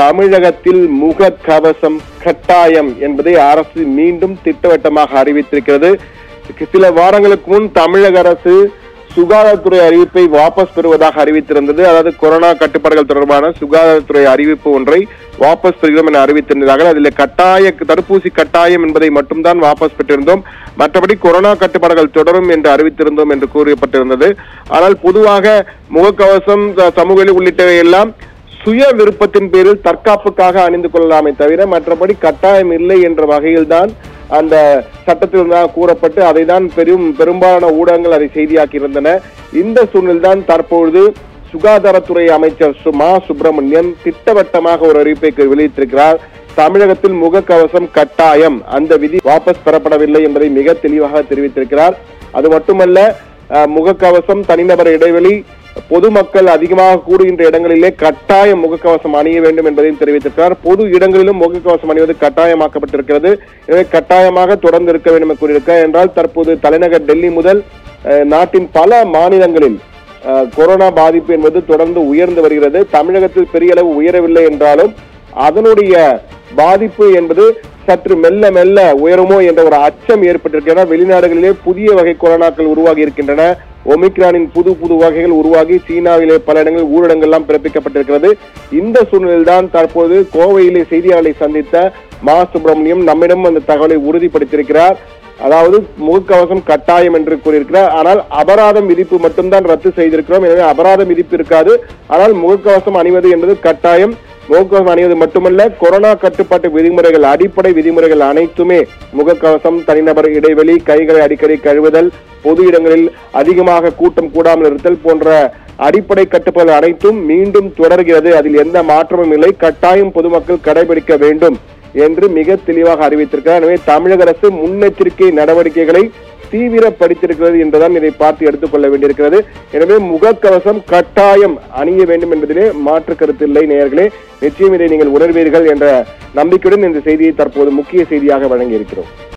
தமிழகத்தில் முக கவசம் கட்டாயம் என்பதை அரசு மீண்டும் திட்டவட்டமாக அறிவித்திருக்கிறது சில வாரங்களுக்கு முன் தமிழக அரசு சுகாதாரத்துறை அறிவிப்பை வாபஸ் பெறுவதாக அறிவித்திருந்தது அதாவது கொரோனா கட்டுப்பாடுகள் தொடர்பான சுகாதாரத்துறை அறிவிப்பு ஒன்றை வாபஸ் பெறுகிறோம் என அறிவித்திருந்தார்கள் அதில் கட்டாய தடுப்பூசி கட்டாயம் என்பதை மட்டும்தான் வாபஸ் பெற்றிருந்தோம் மற்றபடி கொரோனா கட்டுப்பாடுகள் தொடரும் என்று அறிவித்திருந்தோம் என்று கூறப்பட்டிருந்தது ஆனால் பொதுவாக முகக்கவசம் ச- சமூக இடைவெளி உள்ளிட்டவை எல்லாம் சுய விருப்பத்தின் பேரில் தற்காப்புக்காக அணிந்து கொள்ளலாமே தவிர மற்றபடி கட்டாயம் இல்லை என்ற வகையில்தான் அந்த சட்டத்தில் தான் கூறப்பட்டு அதை தான் பெரும் பெரும்பாலான ஊடகங்கள் அதை செய்தியாக்கி இருந்தன இந்த சூழ்நிலைதான் தற்பொழுது சுகாதாரத்துறை அமைச்சர் சு- மா சுப்பிரமணியன் திட்டவட்டமாக ஒரு அறிவிப்பை வெளியிட்டிருக்கிறார் தமிழகத்தில் முகக்கவசம் கட்டாயம் அந்த விதி வாபஸ் பெறப்படவில்லை என்பதை மிக தெளிவாக தெரிவித்திருக்கிறார் அது மட்டுமல்ல அஹ், முகக்கவசம் தனிநபர் இடைவெளி பொதுமக்கள் அதிகமாக கூடுகின்ற இடங்களிலே கட்டாயம் முகக்கவசம் அணிய வேண்டும் என்பதையும் தெரிவித்திருக்கிறார் பொது இடங்களிலும் முகக்கவசம் அணிவது கட்டாயமாக்கப்பட்டிருக்கிறது எனவே கட்டாயமாக தொடர்ந்து இருக்க வேண்டும் என கூறியிருக்கிறார் என்றால் தற்போது தலைநகர் டெல்லி முதல் அஹ், நாட்டின் பல மாநிலங்களில் அஹ், கொரோனா பாதிப்பு என்பது தொடர்ந்து உயர்ந்து வருகிறது தமிழகத்தில் பெரிய அளவு உயரவில்லை என்றாலும் அதனுடைய பாதிப்பு என்பது சற்று மெல்ல மெல்ல உயருமோ என்ற ஒரு அச்சம் ஏற்பட்டிருக்கின்றன வெளிநாடுகளிலே புதிய வகை கொரோனாக்கள் உருவாகி இருக்கின்றன ஒமிக்ரானின் புது புது வகைகள் உருவாகி சீனாவிலே பல இடங்களில் ஊரடங்கு எல்லாம் பிறப்பிக்கப்பட்டிருக்கிறது இந்த சூழ்நிலையில்தான் தற்போது கோவையிலே செய்தியாளர்களை சந்தித்த மா சுப்பிரமணியம் நம்மிடம் அந்த தகவலை உறுதிப்படுத்தியிருக்கிறார் அதாவது முகக்கவசம் கட்டாயம் என்று கூறியிருக்கிறார் ஆனால் அபராதம் விதிப்பு மட்டும்தான் ரத்து செய்திருக்கிறோம் எனவே அபராதம் விதிப்பு இருக்காது ஆனால் முகக்கவசம் அணிவது என்பது கட்டாயம் முகக்கவசம் அணிவது மட்டுமல்ல கொரோனா கட்டுப்பாட்டு விதிமுறைகள் அடிப்படை விதிமுறைகள் அனைத்துமே முகக்கவசம் தனிநபர் இடைவெளி கைகளை அடிக்கடி கழுவுதல் பொது இடங்களில் அதிகமாக கூட்டம் கூடாமல் இருத்தல் போன்ற அடிப்படை கட்டுப்பாடுகள் அனைத்தும் மீண்டும் தொடர்கிறது அதில் எந்த மாற்றமும் இல்லை கட்டாயம் பொதுமக்கள் கடைபிடிக்க வேண்டும் என்று மிக தெளிவாக அறிவித்திருக்கிறார் எனவே தமிழக அரசு முன்னெச்சரிக்கை நடவடிக்கைகளை தீவிரப்படுத்தியிருக்கிறது என்றுதான் இதை பார்த்து எடுத்துக்கொள்ள வேண்டியிருக்கிறது எனவே முகக்கவசம் கட்டாயம் அணிய வேண்டும் என்பதிலே மாற்று கருத்து இல்லை நேயர்களே நிச்சயம் இதை நீங்கள் உணர்வீர்கள் என்ற நம்பிக்கையுடன் இந்த செய்தியை தற்போது முக்கிய செய்தியாக வழங்கியிருக்கிறோம்